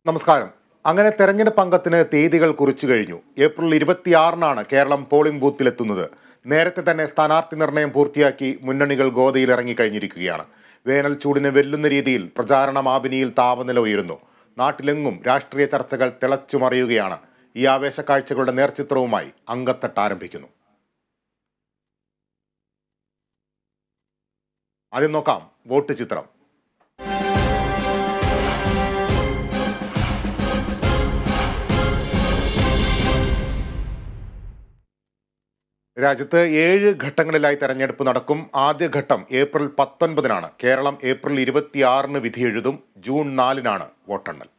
നമസ്കാരം അങ്ങനെ തെരഞ്ഞെടുപ്പ് അംഗത്തിന് തീയതികൾ കുറിച്ചു കഴിഞ്ഞു ഏപ്രിൽ ഇരുപത്തിയാറിനാണ് കേരളം പോളിംഗ് ബൂത്തിലെത്തുന്നത് നേരത്തെ തന്നെ സ്ഥാനാർത്ഥി നിർണയം പൂർത്തിയാക്കി മുന്നണികൾ ഗോതയിൽ ഇറങ്ങിക്കഴിഞ്ഞിരിക്കുകയാണ് വേനൽ ചൂടിന് വെല്ലുന്ന രീതിയിൽ പ്രചാരണ മാപിനിയിൽ താപനില ഉയരുന്നു നാട്ടിലെങ്ങും രാഷ്ട്രീയ ചർച്ചകൾ തിളച്ചുമറിയുകയാണ് ഈ ആവേശ കാഴ്ചകളുടെ നേർചിത്രവുമായി അങ്കത്തട്ട് ആരംഭിക്കുന്നു ആദ്യം നോക്കാം വോട്ട് ചിത്രം രാജ്യത്ത് ഏഴ് ഘട്ടങ്ങളിലായി തെരഞ്ഞെടുപ്പ് നടക്കും ആദ്യഘട്ടം ഏപ്രിൽ പത്തൊൻപതിനാണ് കേരളം ഏപ്രിൽ ഇരുപത്തിയാറിന് വിധിയെഴുതും ജൂൺ നാലിനാണ് വോട്ടെണ്ണൽ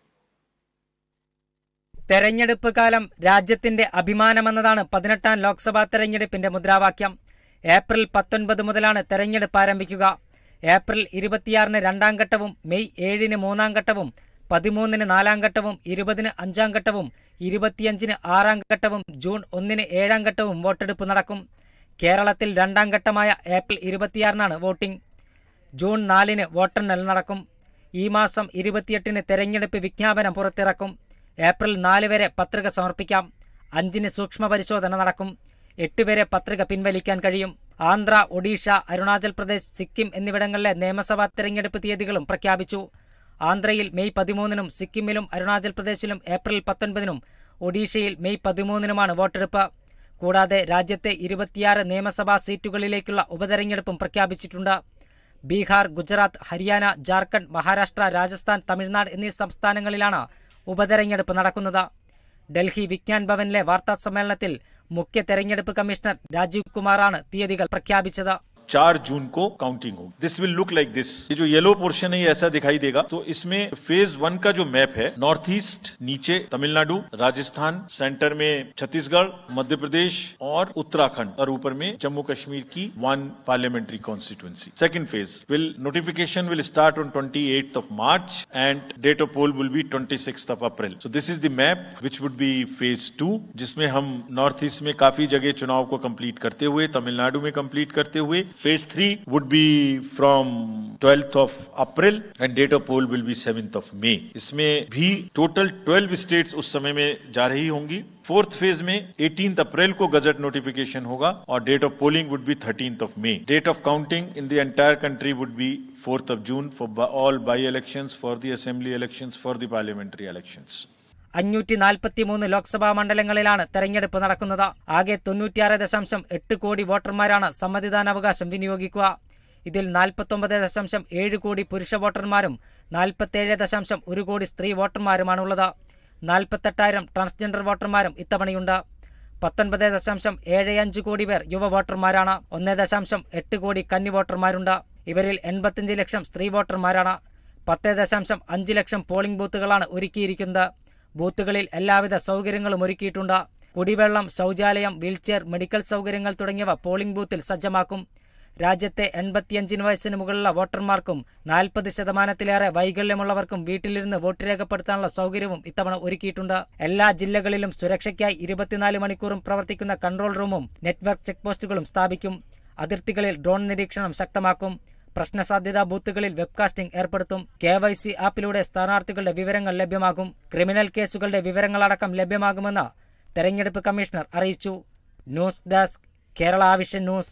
തെരഞ്ഞെടുപ്പ് കാലം രാജ്യത്തിന്റെ അഭിമാനമെന്നതാണ് പതിനെട്ടാം ലോക്സഭാ തെരഞ്ഞെടുപ്പിന്റെ മുദ്രാവാക്യം ഏപ്രിൽ പത്തൊൻപത് മുതലാണ് തെരഞ്ഞെടുപ്പ് ആരംഭിക്കുക ഏപ്രിൽ ഇരുപത്തിയാറിന് രണ്ടാം ഘട്ടവും മെയ് ഏഴിന് മൂന്നാം ഘട്ടവും പതിമൂന്നിന് നാലാം ഘട്ടവും ഇരുപതിന് അഞ്ചാം ഘട്ടവും ഇരുപത്തിയഞ്ചിന് ആറാം ഘട്ടവും ജൂൺ ഒന്നിന് ഏഴാം ഘട്ടവും വോട്ടെടുപ്പ് നടക്കും കേരളത്തിൽ രണ്ടാം ഘട്ടമായ ഏപ്രിൽ ഇരുപത്തിയാറിനാണ് വോട്ടിംഗ് ജൂൺ നാലിന് വോട്ടെണ്ണൽ നടക്കും ഈ മാസം ഇരുപത്തിയെട്ടിന് തെരഞ്ഞെടുപ്പ് വിജ്ഞാപനം പുറത്തിറക്കും ഏപ്രിൽ നാല് വരെ പത്രിക സമർപ്പിക്കാം അഞ്ചിന് സൂക്ഷ്മ പരിശോധന നടക്കും എട്ട് വരെ പത്രിക പിൻവലിക്കാൻ കഴിയും ആന്ധ്ര ഒഡീഷ അരുണാചൽ പ്രദേശ് സിക്കിം എന്നിവിടങ്ങളിലെ നിയമസഭാ തെരഞ്ഞെടുപ്പ് തീയതികളും പ്രഖ്യാപിച്ചു ആന്ധ്രയിൽ മെയ് പതിമൂന്നിനും സിക്കിമിലും അരുണാചൽ പ്രദേശിലും ഏപ്രിൽ പത്തൊൻപതിനും ഒഡീഷയിൽ മെയ് പതിമൂന്നിനുമാണ് വോട്ടെടുപ്പ് കൂടാതെ രാജ്യത്തെ ഇരുപത്തിയാറ് നിയമസഭാ സീറ്റുകളിലേക്കുള്ള ഉപതെരഞ്ഞെടുപ്പും പ്രഖ്യാപിച്ചിട്ടുണ്ട് ബീഹാർ ഗുജറാത്ത് ഹരിയാന ജാർഖണ്ഡ് മഹാരാഷ്ട്ര രാജസ്ഥാൻ തമിഴ്നാട് എന്നീ സംസ്ഥാനങ്ങളിലാണ് ഉപതെരഞ്ഞെടുപ്പ് നടക്കുന്നത് ഡൽഹി വിജ്ഞാൻ ഭവനിലെ വാർത്താ സമ്മേളനത്തിൽ മുഖ്യ തെരഞ്ഞെടുപ്പ് കമ്മീഷണർ രാജീവ് കുമാറാണ് തീയതികൾ പ്രഖ്യാപിച്ചത് चार जून को काउंटिंग होगी this will look like this ये जो येलो पोर्शन है ये ऐसा दिखाई देगा तो इसमें फेज वन का जो मैप है नॉर्थ ईस्ट नीचे तमिलनाडु राजस्थान सेंटर में छत्तीसगढ़ मध्य प्रदेश और उत्तराखंड और ऊपर में जम्मू कश्मीर की one parliamentary constituency second phase will notification will start on twenty of March and date of poll will be twenty of April so this is the map which would be phase two जिसमें हम north east में काफी जगह चुनाव को complete करते हुए तमिलनाडु में कंप्लीट करते हुए phase 3 would be from 12th of April and date of poll will be 7th of May. इसमें भी टोटल 12 स्टेट्स उस समय में जा रही होंगी फोर्थ फेज में 18th अप्रैल को गजट नोटिफिकेशन होगा और date of polling would be 13th of May date of counting in the entire country would be 4th of June for all by elections for the assembly elections for the parliamentary elections അഞ്ഞൂറ്റി നാൽപ്പത്തിമൂന്ന് ലോക്സഭാ മണ്ഡലങ്ങളിലാണ് തെരഞ്ഞെടുപ്പ് നടക്കുന്നത് ആകെ തൊണ്ണൂറ്റിയാറ് ദശാംശം എട്ട് കോടി വോട്ടർമാരാണ് സമ്മതിദാനാവകാശം വിനിയോഗിക്കുക ഇതിൽ നാൽപ്പത്തൊമ്പത് ദശാംശം ഏഴ് കോടി പുരുഷ വോട്ടർമാരും നാൽപ്പത്തേഴ് ദശാംശം ഒരു കോടി സ്ത്രീ വോട്ടർമാരുമാണുള്ളത് നാൽപ്പത്തെട്ടായിരം ട്രാൻസ്ജെൻഡർ വോട്ടർമാരും ഇത്തവണയുണ്ട് പത്തൊൻപത് ദശാംശം ഏഴ് അഞ്ച് കോടി പേർ യുവ വോട്ടർമാരാണ് ഒന്ന് ദശാംശം എട്ട് കോടി കന്നി വോട്ടർമാരുണ്ട് ഇവരിൽ എൺപത്തിയഞ്ച് ലക്ഷം സ്ത്രീ വോട്ടർമാരാണ് പത്ത് ദശാംശം അഞ്ച് ലക്ഷം പോളിംഗ് ബൂത്തുകളാണ് ഒരുക്കിയിരിക്കുന്നത് ബൂത്തുകളിൽ എല്ലാവിധ സൗകര്യങ്ങളും ഒരുക്കിയിട്ടുണ്ട് കുടിവെള്ളം ശൗചാലയം വീൽചെയർ മെഡിക്കൽ സൗകര്യങ്ങൾ തുടങ്ങിയവ പോളിംഗ് ബൂത്തിൽ സജ്ജമാക്കും രാജ്യത്തെ എൺപത്തിയഞ്ചിന് വയസ്സിന് മുകളിലുള്ള വോട്ടർമാർക്കും നാൽപ്പത് ശതമാനത്തിലേറെ വൈകല്യമുള്ളവർക്കും വീട്ടിലിരുന്ന് വോട്ട് രേഖപ്പെടുത്താനുള്ള സൗകര്യവും ഇത്തവണ ഒരുക്കിയിട്ടുണ്ട് എല്ലാ ജില്ലകളിലും സുരക്ഷയ്ക്കായി ഇരുപത്തിനാല് മണിക്കൂറും പ്രവർത്തിക്കുന്ന കൺട്രോൾ റൂമും നെറ്റ്വർക്ക് ചെക്ക് പോസ്റ്റുകളും സ്ഥാപിക്കും അതിർത്തികളിൽ ഡ്രോൺ നിരീക്ഷണം ശക്തമാക്കും പ്രശ്നസാധ്യതാ ബൂത്തുകളിൽ വെബ്കാസ്റ്റിംഗ് ഏർപ്പെടുത്തും കെ വൈ സി ആപ്പിലൂടെ സ്ഥാനാർത്ഥികളുടെ വിവരങ്ങൾ ലഭ്യമാകും ക്രിമിനൽ കേസുകളുടെ വിവരങ്ങളടക്കം ലഭ്യമാകുമെന്ന് തെരഞ്ഞെടുപ്പ് കമ്മീഷണർ അറിയിച്ചു news desk Kerala vision news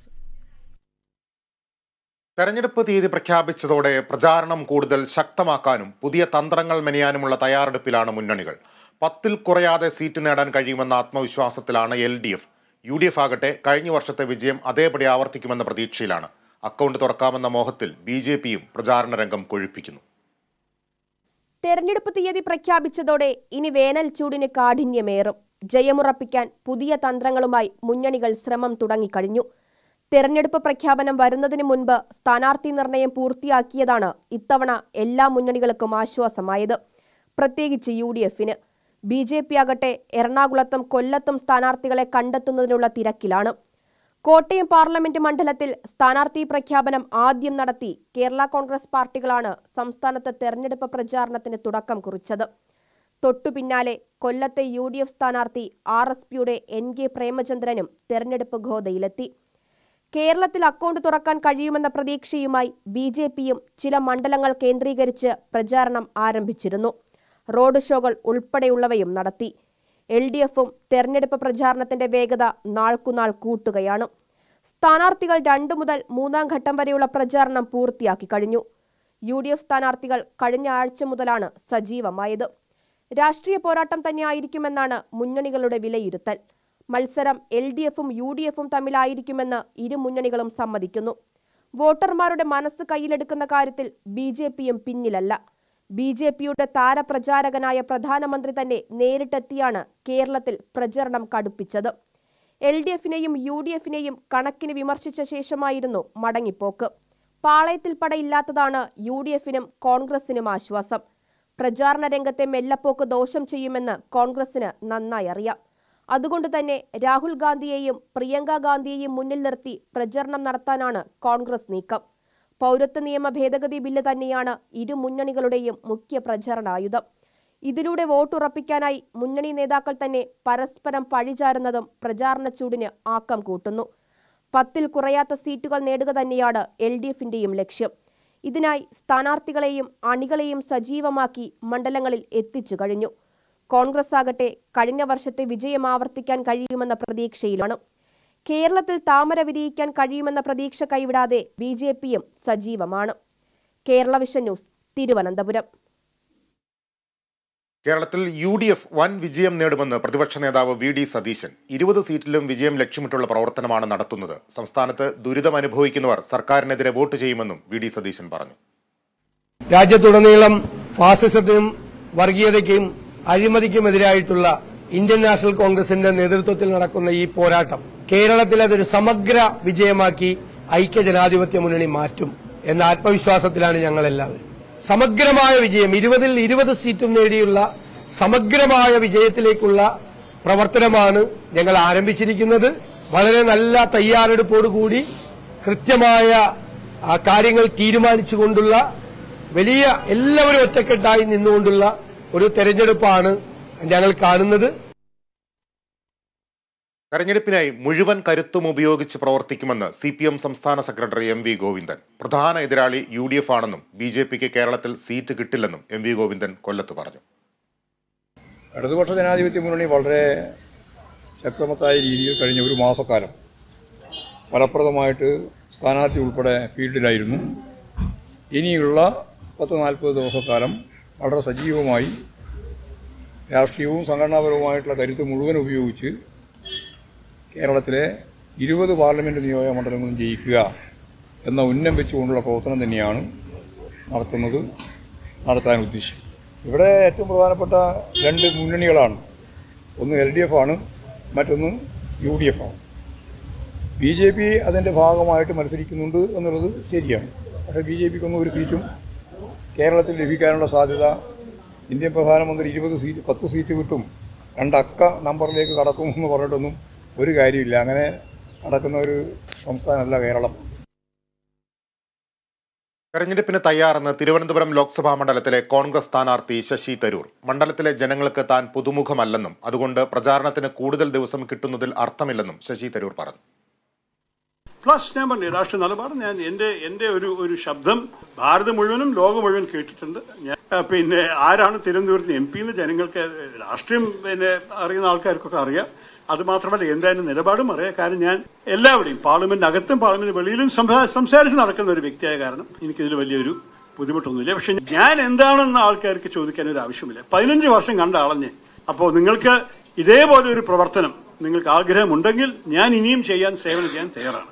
തെരഞ്ഞെടുപ്പ് തീയതി പ്രഖ്യാപിച്ചതോടെ പ്രചാരണം കൂടുതൽ ശക്തമാക്കാനും പുതിയ തന്ത്രങ്ങൾ മെനയാനുമുള്ള തയ്യാറെടുപ്പിലാണ് മുന്നണികൾ പത്തിൽ കുറയാതെ സീറ്റ് നേടാൻ കഴിയുമെന്ന ആത്മവിശ്വാസത്തിലാണ് L D F U D F ആകട്ടെ കഴിഞ്ഞ വർഷത്തെ വിജയം അതേപടി ആവർത്തിക്കുമെന്ന പ്രതീക്ഷയിലാണ് അക്കൗണ്ട് തുറക്കാമെന്ന മോഹത്തിൽ ബി ജെ പിയും പ്രചാരണ രംഗം കൊഴുപ്പിക്കുന്നു തെരഞ്ഞെടുപ്പ് തീയതി പ്രഖ്യാപിച്ചതോടെ ഇനി വേനൽ ചൂടിന് കാഠിന്യമേറും ജയമുറപ്പിക്കാൻ പുതിയ തന്ത്രങ്ങളുമായി മുന്നണികൾ ശ്രമം തുടങ്ങിക്കഴിഞ്ഞു തെരഞ്ഞെടുപ്പ് പ്രഖ്യാപനം വരുന്നതിന് മുൻപ് സ്ഥാനാർത്ഥി നിർണയം പൂർത്തിയാക്കിയതാണ് ഇത്തവണ എല്ലാ മുന്നണികൾക്കും ആശ്വാസമായത് പ്രത്യേകിച്ച് യു ഡി എഫിന് ബി ജെ പി ആകട്ടെ എറണാകുളത്തും കൊല്ലത്തും സ്ഥാനാർത്ഥികളെ കണ്ടെത്തുന്നതിനുള്ള തിരക്കിലാണ് കോട്ടയം പാർലമെന്റ് മണ്ഡലത്തിൽ സ്ഥാനാർത്ഥി പ്രഖ്യാപനം ആദ്യം നടത്തി കേരള കോൺഗ്രസ് പാർട്ടികളാണ് സംസ്ഥാനത്ത് തെരഞ്ഞെടുപ്പ് പ്രചാരണത്തിന് തുടക്കം കുറിച്ചത് തൊട്ടു പിന്നാലെ കൊല്ലത്തെ യു ഡി എഫ് സ്ഥാനാർത്ഥി ആർ എസ് പിയുടെ എൻ കെ പ്രേമചന്ദ്രനും തെരഞ്ഞെടുപ്പ് ഗോതയിലെത്തി കേരളത്തിൽ അക്കൗണ്ട് തുറക്കാൻ കഴിയുമെന്ന പ്രതീക്ഷയുമായി ബി ജെ പിയും ചില മണ്ഡലങ്ങൾ കേന്ദ്രീകരിച്ച് പ്രചാരണം ആരംഭിച്ചിരുന്നു റോഡ് ഷോകൾ ഉൾപ്പെടെയുള്ളവയും നടത്തി എൽ ഡി എഫും തെരഞ്ഞെടുപ്പ് പ്രചാരണത്തിന്റെ വേഗത നാൾക്കുനാൾ കൂട്ടുകയാണ് സ്ഥാനാർത്ഥികൾ രണ്ടു മുതൽ മൂന്നാം ഘട്ടം വരെയുള്ള പ്രചാരണം പൂർത്തിയാക്കി കഴിഞ്ഞു യു ഡി എഫ് സ്ഥാനാർത്ഥികൾ കഴിഞ്ഞ ആഴ്ച മുതലാണ് സജീവമായത് രാഷ്ട്രീയ പോരാട്ടം തന്നെയായിരിക്കുമെന്നാണ് മുന്നണികളുടെ വിലയിരുത്തൽ മത്സരം എൽ ഡി എഫും യു ഡി എഫും തമ്മിലായിരിക്കുമെന്ന് ഇരു മുന്നണികളും സമ്മതിക്കുന്നു വോട്ടർമാരുടെ മനസ്സ് കയ്യിലെടുക്കുന്ന കാര്യത്തിൽ ബി ജെ പിയും പിന്നിലല്ല ബി ജെ പിയുടെ താരപ്രചാരകനായ പ്രധാനമന്ത്രി തന്നെ നേരിട്ടെത്തിയാണ് കേരളത്തിൽ പ്രചരണം കടുപ്പിച്ചത് എൽ ഡി എഫിനെയും യു ഡി എഫിനെയും കണക്കിന് വിമർശിച്ച ശേഷമായിരുന്നു മടങ്ങിപ്പോക്ക് പാളയത്തിൽ പടയില്ലാത്തതാണ് യു ഡി എഫിനും കോൺഗ്രസിനും ആശ്വാസം പ്രചാരണ രംഗത്തെ മെല്ലപ്പോക്ക് ദോഷം ചെയ്യുമെന്ന് കോൺഗ്രസിന് നന്നായി അറിയാം അതുകൊണ്ട് തന്നെ രാഹുൽ ഗാന്ധിയെയും പ്രിയങ്ക ഗാന്ധിയെയും മുന്നിൽ നിർത്തി പ്രചരണം നടത്താനാണ് കോൺഗ്രസ് നീക്കം പൗരത്വ നിയമ ഭേദഗതി ബില്ല് തന്നെയാണ് ഇരു മുന്നണികളുടെയും മുഖ്യ പ്രചരണായുധം ഇതിലൂടെ വോട്ടുറപ്പിക്കാനായി മുന്നണി നേതാക്കൾ തന്നെ പരസ്പരം പഴിചാരുന്നതും പ്രചാരണ ചൂടിന് ആക്കം കൂട്ടുന്നു പത്തിൽ കുറയാത്ത സീറ്റുകൾ നേടുക തന്നെയാണ് എൽ ഡി എഫിന്റെയും ലക്ഷ്യം ഇതിനായി സ്ഥാനാർത്ഥികളെയും അണികളെയും സജീവമാക്കി മണ്ഡലങ്ങളിൽ എത്തിച്ചു കഴിഞ്ഞു കോൺഗ്രസ് ആകട്ടെ കഴിഞ്ഞ വർഷത്തെ വിജയം ആവർത്തിക്കാൻ കഴിയുമെന്ന പ്രതീക്ഷയിലാണ് കേരളത്തിൽ താമര വിരിയിക്കാൻ കഴിയുമെന്ന പ്രതീക്ഷ കൈവിടാതെ ബി ജെ പിയും സജീവമാണ് കേരള വിഷൻ ന്യൂസ് തിരുവനന്തപുരം കേരളത്തിൽ യു ഡി എഫ് വൻ വിജയം നേടുമെന്ന് പ്രതിപക്ഷ നേതാവ് വി ഡി സതീശൻ ഇരുപത് സീറ്റിലും വിജയം ലക്ഷ്യമിട്ടുള്ള പ്രവർത്തനമാണ് നടത്തുന്നത് സംസ്ഥാനത്ത് ദുരിതം അനുഭവിക്കുന്നവർ സർക്കാരിനെതിരെ വോട്ട് ചെയ്യുമെന്നും വി ഡി സതീശൻ പറഞ്ഞു രാജ്യത്തുടനീളം ഫാസിസത്തിനും വർഗീയതയ്ക്കും അഴിമതിക്കുമെതിരായിട്ടുള്ള ഇന്ത്യൻ നാഷണൽ കോൺഗ്രസിന്റെ നേതൃത്വത്തിൽ നടക്കുന്ന ഈ പോരാട്ടം കേരളത്തിൽ അതൊരു സമഗ്ര വിജയമാക്കി ഐക്യജനാധിപത്യ മുന്നണി മാറ്റും എന്ന ആത്മവിശ്വാസത്തിലാണ് ഞങ്ങൾ എല്ലാവരും സമഗ്രമായ വിജയം ഇരുപതിൽ ഇരുപത് സീറ്റും നേടിയുള്ള സമഗ്രമായ വിജയത്തിലേക്കുള്ള പ്രവർത്തനമാണ് ഞങ്ങൾ ആരംഭിച്ചിരിക്കുന്നത് വളരെ നല്ല തയ്യാറെടുപ്പോടുകൂടി കൃത്യമായ ആ, കാര്യങ്ങൾ തീരുമാനിച്ചുകൊണ്ടുള്ള വലിയ എല്ലാവരും ഒറ്റക്കെട്ടായി നിന്നുകൊണ്ടുള്ള ഒരു തെരഞ്ഞെടുപ്പാണ് ഞങ്ങൾ കാണുന്നത് തെരഞ്ഞെടുപ്പിനായി മുഴുവൻ കരുത്തും ഉപയോഗിച്ച് പ്രവർത്തിക്കുമെന്ന് സി പി എം സംസ്ഥാന സെക്രട്ടറി എം വി ഗോവിന്ദൻ പ്രധാന എതിരാളി യു ഡി എഫ് ആണെന്നും ബി ജെ പിക്ക് കേരളത്തിൽ സീറ്റ് കിട്ടില്ലെന്നും എം വി ഗോവിന്ദൻ കൊല്ലത്ത് പറഞ്ഞു ഇടതുപക്ഷ ജനാധിപത്യ മുന്നണി വളരെ ശക്തമത്തായ രീതിയിൽ കഴിഞ്ഞ ഒരു മാസക്കാലം ഫലപ്രദമായിട്ട് സ്ഥാനാർത്ഥി ഉൾപ്പെടെ ഫീൽഡിലായിരുന്നു ഇനിയുള്ള പത്ത് നാൽപ്പത് ദിവസക്കാലം വളരെ സജീവമായി രാഷ്ട്രീയവും സംഘടനാപരവുമായിട്ടുള്ള കരുത്ത് മുഴുവൻ ഉപയോഗിച്ച് കേരളത്തിലെ ഇരുപത് പാർലമെൻറ്റ് നിയോജക മണ്ഡലങ്ങളും ജയിക്കുക എന്ന ഉന്നം വെച്ചുകൊണ്ടുള്ള പ്രവർത്തനം തന്നെയാണ് നടത്തുന്നത് നടത്താൻ ഉദ്ദേശിക്കുന്നത് ഇവിടെ ഏറ്റവും പ്രധാനപ്പെട്ട രണ്ട് മുന്നണികളാണ് ഒന്ന് എൽ ഡി എഫ് ആണ് മറ്റൊന്ന് യു ഡി എഫ് ആണ് ബി ജെ പി അതിൻ്റെ ഭാഗമായിട്ട് മത്സരിക്കുന്നുണ്ട് എന്നുള്ളത് ശരിയാണ് പക്ഷേ ബി ജെ പിക്കൊന്നും ഒരു സീറ്റും കേരളത്തിൽ ലഭിക്കാനുള്ള സാധ്യത ഇന്ത്യൻ പ്രധാനമന്ത്രി ഇരുപത് സീറ്റ് പത്ത് സീറ്റ് കിട്ടും രണ്ടക്ക നമ്പറിലേക്ക് കടക്കും എന്ന് പറഞ്ഞിട്ടൊന്നും ഒരു കാര്യമില്ല അങ്ങനെ നടക്കുന്ന ഒരു സംസ്ഥാനമല്ല കേരളം തെരഞ്ഞെടുപ്പിന് തയ്യാറെന്ന് തിരുവനന്തപുരം ലോക്സഭാ മണ്ഡലത്തിലെ കോൺഗ്രസ് സ്ഥാനാർത്ഥി ശശി തരൂർ മണ്ഡലത്തിലെ ജനങ്ങൾക്ക് താൻ പുതുമുഖമല്ലെന്നും അതുകൊണ്ട് പ്രചാരണത്തിന് കൂടുതൽ ദിവസം കിട്ടുന്നതിൽ അർത്ഥമില്ലെന്നും ശശി തരൂർ പറഞ്ഞു പ്ലസ് ഞാൻ പറഞ്ഞു രാഷ്ട്രീയ നിലപാട് ഞാൻ എന്റെ എന്റെ ഒരു ഒരു ശബ്ദം ഭാരതം മുഴുവനും ലോകം മുഴുവൻ കേട്ടിട്ടുണ്ട് ഞാൻ ആ, പിന്നെ ആരാണ് തിരുവനന്തപുരത്ത് എം പി എന്ന് ജനങ്ങൾക്ക് രാഷ്ട്രീയം പിന്നെ അറിയുന്ന ആൾക്കാർക്കൊക്കെ അറിയാം അത് മാത്രമല്ല എന്തായാലും നിലപാടും അറിയാം കാരണം ഞാൻ എല്ലാവരുടെയും പാർലമെന്റ് അകത്തും പാർലമെന്റ് വെളിയിലും സംസാ- സംസാരിച്ച് നടക്കുന്ന ഒരു വ്യക്തിയായ കാരണം എനിക്കിതിൽ വലിയൊരു ബുദ്ധിമുട്ടൊന്നുമില്ല പക്ഷെ ഞാൻ എന്താണെന്ന് ആൾക്കാർക്ക് ചോദിക്കാൻ ഒരു ആവശ്യമില്ല പതിനഞ്ച് വർഷം കണ്ട ആളഞ്ഞ് അപ്പോൾ നിങ്ങൾക്ക് ഇതേപോലെ ഒരു പ്രവർത്തനം നിങ്ങൾക്ക് ആഗ്രഹമുണ്ടെങ്കിൽ ഞാൻ ഇനിയും ചെയ്യാൻ സേവനം ചെയ്യാൻ തയ്യാറാണ്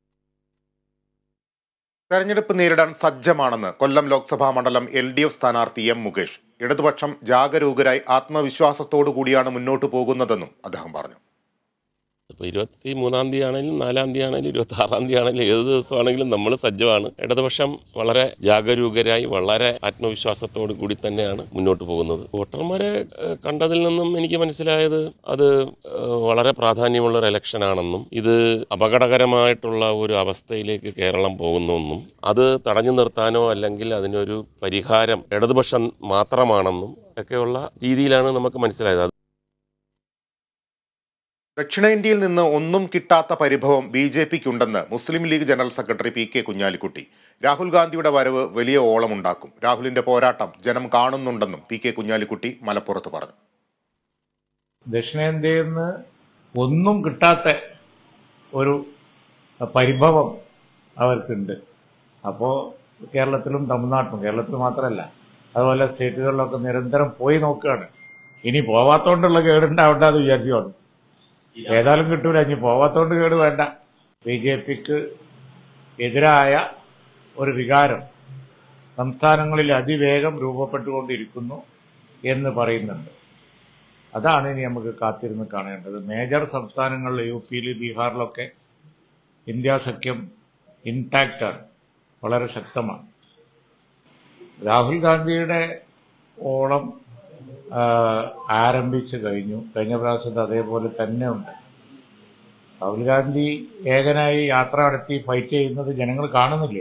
തെരഞ്ഞെടുപ്പ് നേരിടാൻ സജ്ജമാണെന്ന് കൊല്ലം ലോക്സഭാ മണ്ഡലം എൽ ഡി എഫ് സ്ഥാനാർത്ഥി എം മുകേഷ് ഇടതുപക്ഷം ജാഗരൂകരായി ആത്മവിശ്വാസത്തോടു കൂടിയാണ് മുന്നോട്ട് പോകുന്നതെന്നും അദ്ദേഹം പറഞ്ഞു ഇപ്പോൾ ഇരുപത്തി മൂന്നാം തീയതി ആണെങ്കിലും നാലാം തീയതി ആണെങ്കിലും ഇരുപത്തി ആറാം തീയതി ആണെങ്കിലും ഏത് ദിവസമാണെങ്കിലും നമ്മൾ സജ്ജമാണ് ഇടതുപക്ഷം വളരെ ജാഗരൂകരായി വളരെ ആത്മവിശ്വാസത്തോടു കൂടി തന്നെയാണ് മുന്നോട്ട് പോകുന്നത് വോട്ടർമാരെ ഏഹ്, കണ്ടതിൽ നിന്നും എനിക്ക് മനസ്സിലായത് അത് ഏഹ്, വളരെ പ്രാധാന്യമുള്ള ഒരു ഇലക്ഷനാണെന്നും ഇത് അപകടകരമായിട്ടുള്ള ഒരു അവസ്ഥയിലേക്ക് കേരളം പോകുന്നുവെന്നും അത് തടഞ്ഞു നിർത്താനോ അല്ലെങ്കിൽ അതിനൊരു പരിഹാരം ഇടതുപക്ഷം മാത്രമാണെന്നും ഒക്കെയുള്ള രീതിയിലാണ് നമുക്ക് മനസ്സിലായത് ദക്ഷിണേന്ത്യയിൽ നിന്ന് ഒന്നും കിട്ടാത്ത പരിഭവം ബി ജെ പിക്കുണ്ടെന്ന് Muslim League general secretary P K Kunhalikutty Rahul ഗാന്ധിയുടെ വരവ് വലിയ ഓളമുണ്ടാക്കും രാഹുലിന്റെ പോരാട്ടം ജനം കാണുന്നുണ്ടെന്നും പി കെ കുഞ്ഞാലിക്കുട്ടി മലപ്പുറത്ത് പറഞ്ഞു ദക്ഷിണേന്ത്യയിൽ നിന്ന് ഒന്നും കിട്ടാത്ത ഒരു പരിഭവം അവർക്കുണ്ട് അപ്പോൾ കേരളത്തിലും തമിഴ്നാട്ടിലും കേരളത്തിൽ മാത്രമല്ല അതുപോലെ സ്റ്റേറ്റുകളിലൊക്കെ നിരന്തരം പോയി നോക്കുകയാണ് ഇനി പോവാത്തോണ്ടുള്ള കേടുണ്ടാവണ്ട എന്ന് വിചാരിച്ചു ഏതായാലും കിട്ടൂല ഇനി പോവാത്തോണ്ട് കേട് വേണ്ട ബി ജെ പിക്ക് എതിരായ ഒരു വികാരം സംസ്ഥാനങ്ങളിൽ അതിവേഗം രൂപപ്പെട്ടുകൊണ്ടിരിക്കുന്നു എന്ന് പറയുന്നുണ്ട് അതാണ് ഇനി നമുക്ക് കാത്തിരുന്ന് കാണേണ്ടത് മേജർ സംസ്ഥാനങ്ങളിൽ യു പിയിൽ ബീഹാറിലൊക്കെ ഇന്ത്യ സഖ്യം ഇൻടാക്റ്റാണ് വളരെ ശക്തമാണ് രാഹുൽ ഗാന്ധിയുടെ ഓളം ആ, ആരംഭിച്ചു കഴിഞ്ഞു കഴിഞ്ഞ പ്രാവശ്യത്തെ അതേപോലെ തന്നെ ഉണ്ട് രാഹുൽ ഗാന്ധി ഏകനായി യാത്ര നടത്തി ഫൈറ്റ് ചെയ്യുന്നത് ജനങ്ങൾ കാണുന്നില്ലേ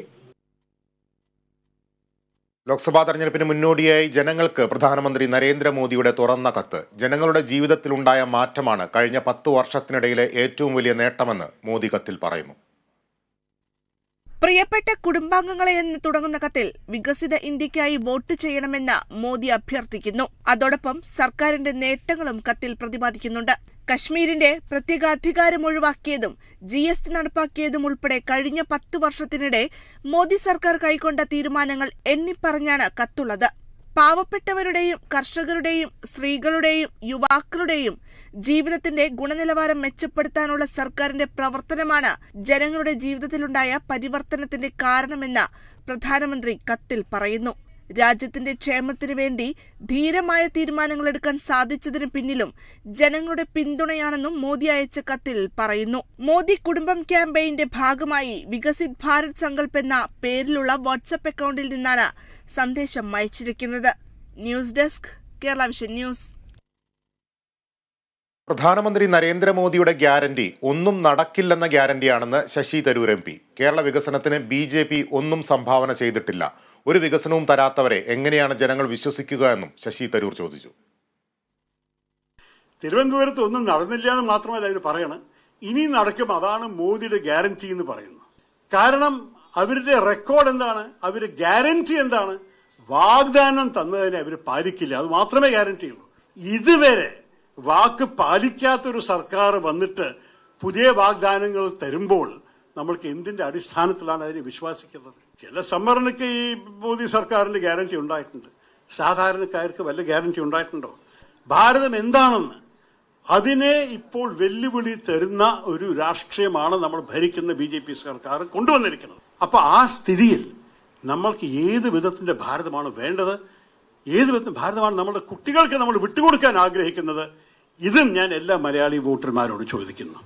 ലോക്സഭാ തെരഞ്ഞെടുപ്പിന് മുന്നോടിയായി ജനങ്ങൾക്ക് പ്രധാനമന്ത്രി നരേന്ദ്രമോദിയുടെ തുറന്ന കത്ത് ജനങ്ങളുടെ ജീവിതത്തിലുണ്ടായ മാറ്റമാണ് കഴിഞ്ഞ പത്തു വർഷത്തിനിടയിലെ ഏറ്റവും വലിയ നേട്ടമെന്ന് മോദി കത്തിൽ പറയുന്നു പ്രിയപ്പെട്ട കുടുംബാംഗങ്ങളെ എന്ന് തുടങ്ങുന്ന കത്തിൽ വികസിത ഇന്ത്യക്കായി വോട്ട് ചെയ്യണമെന്ന് മോദി അഭ്യർത്ഥിക്കുന്നു അതോടൊപ്പം സർക്കാരിന്റെ നേട്ടങ്ങളും കത്തിൽ പ്രതിപാദിക്കുന്നുണ്ട് കശ്മീരിന്റെ പ്രത്യേകാധികാരം ഒഴിവാക്കിയതും ജി എസ് ടി നടപ്പാക്കിയതും ഉൾപ്പെടെ കഴിഞ്ഞ പത്തു വർഷത്തിനിടെ മോദി സർക്കാർ കൈക്കൊണ്ട തീരുമാനങ്ങൾ എണ്ണിപ്പറഞ്ഞാണ് കത്തുള്ളത് പാവപ്പെട്ടവരുടെയും കർഷകരുടെയും സ്ത്രീകളുടെയും യുവാക്കളുടെയും ജീവിതത്തിന്റെ ഗുണനിലവാരം മെച്ചപ്പെടുത്താനുള്ള സർക്കാരിന്റെ പ്രവർത്തനമാണ് ജനങ്ങളുടെ ജീവിതത്തിലുണ്ടായ പരിവർത്തനത്തിന്റെ കാരണമെന്ന് പ്രധാനമന്ത്രി കത്തിൽ പറയുന്നു രാജ്യത്തിന്റെ ക്ഷേമത്തിനു വേണ്ടി ധീരമായ തീരുമാനങ്ങൾ എടുക്കാൻ സാധിച്ചതിന് പിന്നിലും ജനങ്ങളുടെ പിന്തുണയാണെന്നും മോദി അയച്ച കത്തിൽ പറയുന്നു മോദി കുടുംബം ക്യാമ്പയിന്റെ ഭാഗമായി വികസിത് ഭാരത് സങ്കൽപ് എന്ന പേരിലുള്ള വാട്സപ്പ് അക്കൗണ്ടിൽ നിന്നാണ് സന്ദേശം അയച്ചിരിക്കുന്നത് news desk Kerala vision news പ്രധാനമന്ത്രി നരേന്ദ്രമോദിയുടെ ഗ്യാരണ്ടി ഒന്നും നടക്കില്ലെന്ന ഗ്യാരണ്ടിയാണെന്ന് ശശി തരൂർ എം പി കേരള വികസനത്തിന് ബി ജെ പി ഒന്നും സംഭാവന ചെയ്തിട്ടില്ല ഒരു വികസനവും തരാത്തവരെ എങ്ങനെയാണ് ജനങ്ങൾ വിശ്വസിക്കുക എന്നും ശശി തരൂർ ചോദിച്ചു തിരുവനന്തപുരത്ത് ഒന്നും നടന്നില്ല എന്ന് മാത്രമല്ല അവർ പറയണം ഇനി നടക്കും അതാണ് മോദിയുടെ ഗ്യാരണ്ടി എന്ന് പറയുന്നത് കാരണം അവരുടെ റെക്കോർഡ് എന്താണ് അവരുടെ ഗ്യാരണ്ടി എന്താണ് വാഗ്ദാനം തന്നതിനെ അവർ പാലിക്കില്ല അത് മാത്രമേ ഗ്യാരണ്ടി ഉള്ളൂ ഇതുവരെ വാക്ക് പാലിക്കാത്തൊരു സർക്കാർ വന്നിട്ട് പുതിയ വാഗ്ദാനങ്ങൾ തരുമ്പോൾ നമ്മൾക്ക് എന്തിന്റെ അടിസ്ഥാനത്തിലാണ് അതിനെ വിശ്വസിക്കുന്നത് ചില സംവരണയ്ക്ക് ഈ മോദി സർക്കാരിന്റെ ഗ്യാരണ്ടി ഉണ്ടായിട്ടുണ്ട് സാധാരണക്കാർക്ക് വല്ല ഗ്യാരണ്ടി ഉണ്ടായിട്ടുണ്ടോ ഭാരതം എന്താണെന്ന് അതിനെ ഇപ്പോൾ വെല്ലുവിളി തരുന്ന ഒരു രാഷ്ട്രീയമാണ് നമ്മൾ ഭരിക്കുന്ന ബി ജെ പി സർക്കാർ കൊണ്ടുവന്നിരിക്കുന്നത് അപ്പൊ ആ സ്ഥിതിയിൽ നമ്മൾക്ക് ഏത് വിധത്തിന്റെ ഭാരതമാണ് വേണ്ടത് ഏത് വിധത്തിൽ ഭാരതമാണ് നമ്മുടെ കുട്ടികൾക്ക് നമ്മൾ വിട്ടുകൊടുക്കാൻ ആഗ്രഹിക്കുന്നത് ഇതും ഞാൻ എല്ലാ മലയാളി വോട്ടർമാരോട് ചോദിക്കുന്നു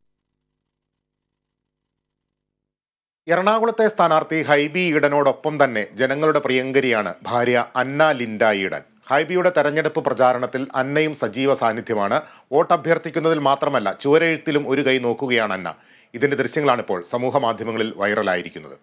എറണാകുളത്തെ സ്ഥാനാർത്ഥി ഹൈബി ഈഡനോടൊപ്പം തന്നെ ജനങ്ങളുടെ പ്രിയങ്കരിയാണ് ഭാര്യ അന്ന ലിൻഡ ഈഡൻ ഹൈബിയുടെ തെരഞ്ഞെടുപ്പ് പ്രചാരണത്തിൽ അന്നയും സജീവ സാന്നിധ്യമാണ് വോട്ട് അഭ്യർത്ഥിക്കുന്നതിൽ മാത്രമല്ല ചുവരെഴുത്തിലും ഒരു കൈ നോക്കുകയാണ് അന്ന ഇതിന്റെ ദൃശ്യങ്ങളാണ് ഇപ്പോൾ സമൂഹ മാധ്യമങ്ങളിൽ വൈറലായിരിക്കുന്നത്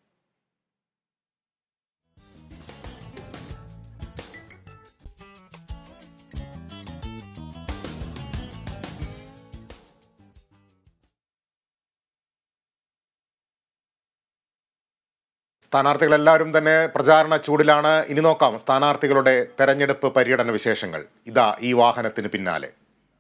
സ്ഥാനാർത്ഥികളെല്ലാവരും തന്നെ പ്രചാരണ ചൂടിലാണ് ഇനി നോക്കാം സ്ഥാനാർത്ഥികളുടെ തെരഞ്ഞെടുപ്പ് പര്യടന വിശേഷങ്ങൾ ഇതാ ഈ വാഹനത്തിന് പിന്നാലെ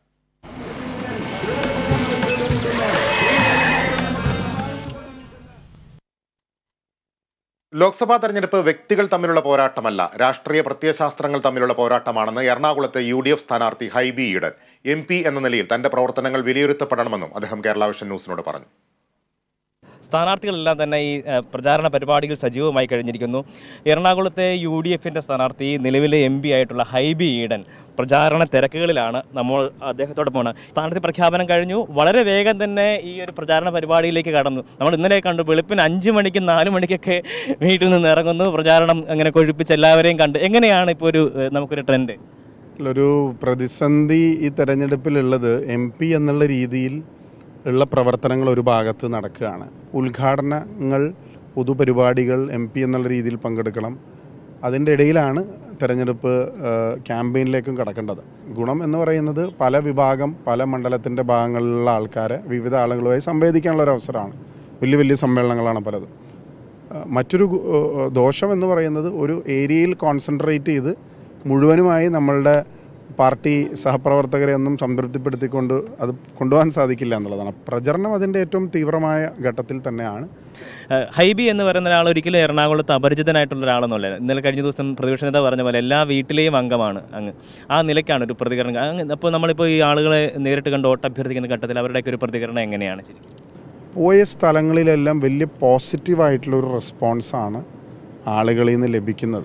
ലോക്സഭാ തെരഞ്ഞെടുപ്പ് വ്യക്തികൾ തമ്മിലുള്ള പോരാട്ടമല്ല രാഷ്ട്രീയ പ്രത്യയശാസ്ത്രങ്ങൾ തമ്മിലുള്ള പോരാട്ടമാണെന്ന് എറണാകുളത്തെ യു ഡി എഫ് സ്ഥാനാർത്ഥി ഹൈബി ഈഡൻ എം പി എന്ന നിലയിൽ തന്റെ പ്രവർത്തനങ്ങൾ വിലയിരുത്തപ്പെടണമെന്നും അദ്ദേഹം കേരള വിഷൻ ന്യൂസിനോട് പറഞ്ഞു സ്ഥാനാർത്ഥികളെല്ലാം തന്നെ ഈ ഏഹ്, പ്രചാരണ പരിപാടികൾ സജീവമായി കഴിഞ്ഞിരിക്കുന്നു എറണാകുളത്തെ യു ഡി എഫിൻ്റെ സ്ഥാനാർത്ഥി നിലവിലെ എം പി ആയിട്ടുള്ള ഹൈബി ഈഡൻ പ്രചാരണ തിരക്കുകളിലാണ് നമ്മൾ അദ്ദേഹത്തോടൊപ്പമാണ് സ്ഥാനാർത്ഥി പ്രഖ്യാപനം കഴിഞ്ഞു വളരെ വേഗം തന്നെ ഈ ഒരു പ്രചാരണ പരിപാടിയിലേക്ക് കടന്നു നമ്മൾ ഇന്നലെ കണ്ടു വെളുപ്പിന് അഞ്ച് മണിക്കും നാല് മണിക്കൊക്കെ വീട്ടിൽ നിന്ന് ഇറങ്ങുന്നു പ്രചാരണം അങ്ങനെ കൊഴുപ്പിച്ച് എല്ലാവരെയും കണ്ട് എങ്ങനെയാണ് ഇപ്പോൾ ഒരു ഏഹ്, നമുക്കൊരു ട്രെൻഡ് ഒരു പ്രതിസന്ധി ഈ തെരഞ്ഞെടുപ്പിലുള്ളത് എം പി എന്നുള്ള രീതിയിൽ ഉള്ള പ്രവർത്തനങ്ങൾ ഒരു ഭാഗത്ത് നടക്കുകയാണ് ഉദ്ഘാടനങ്ങൾ പൊതുപരിപാടികൾ എം പി എന്നുള്ള രീതിയിൽ പങ്കെടുക്കണം അതിൻ്റെ ഇടയിലാണ് തെരഞ്ഞെടുപ്പ് ഏഹ്, ക്യാമ്പയിനിലേക്കും കടക്കേണ്ടത് ഗുണം എന്ന് പറയുന്നത് പല വിഭാഗം പല മണ്ഡലത്തിൻ്റെ ഭാഗങ്ങളിലുള്ള ആൾക്കാരെ വിവിധ ആളുകളുമായി സംവേദിക്കാനുള്ള ഒരു അവസരമാണ് വലിയ വലിയ സമ്മേളനങ്ങളാണ് പലതും ഏഹ്, മറ്റൊരു ഗു- ഏഹ്, ദോഷം എന്ന് പറയുന്നത് ഒരു ഏരിയയിൽ കോൺസെൻട്രേറ്റ് ചെയ്ത് മുഴുവനുമായി നമ്മളുടെ പാർട്ടി സഹപ്രവർത്തകരെ ഒന്നും സംതൃപ്തിപ്പെടുത്തിക്കൊണ്ട് അത് കൊണ്ടുപോകാൻ സാധിക്കില്ല എന്നുള്ളതാണ് പ്രചരണം അതിൻ്റെ ഏറ്റവും തീവ്രമായ ഘട്ടത്തിൽ തന്നെയാണ് ഏഹ് ഹൈബി എന്ന് പറയുന്ന ഒരാൾ ഒരിക്കലും എറണാകുളത്ത് അപരിചിതനായിട്ടുള്ള ഒരാളൊന്നുമല്ല ഇന്നലെ കഴിഞ്ഞ ദിവസം പ്രതിപക്ഷ നേതാവ് പറഞ്ഞ പോലെ എല്ലാ വീട്ടിലെയും അംഗമാണ് അങ്ങ് ആ നിലയ്ക്കാണ് ഒരു പ്രതികരണം അങ്ങ് അപ്പോൾ നമ്മളിപ്പോൾ ഈ ആളുകളെ നേരിട്ട് കണ്ട് വോട്ട് അഭ്യർത്ഥിക്കുന്ന ഘട്ടത്തിൽ അവരുടെയൊക്കെ ഒരു പ്രതികരണം എങ്ങനെയാണ് ശരിക്കും പോയ സ്ഥലങ്ങളിലെല്ലാം വലിയ പോസിറ്റീവായിട്ടുള്ള ഒരു റെസ്പോൺസാണ് ആളുകളിൽ നിന്ന് ലഭിക്കുന്നത്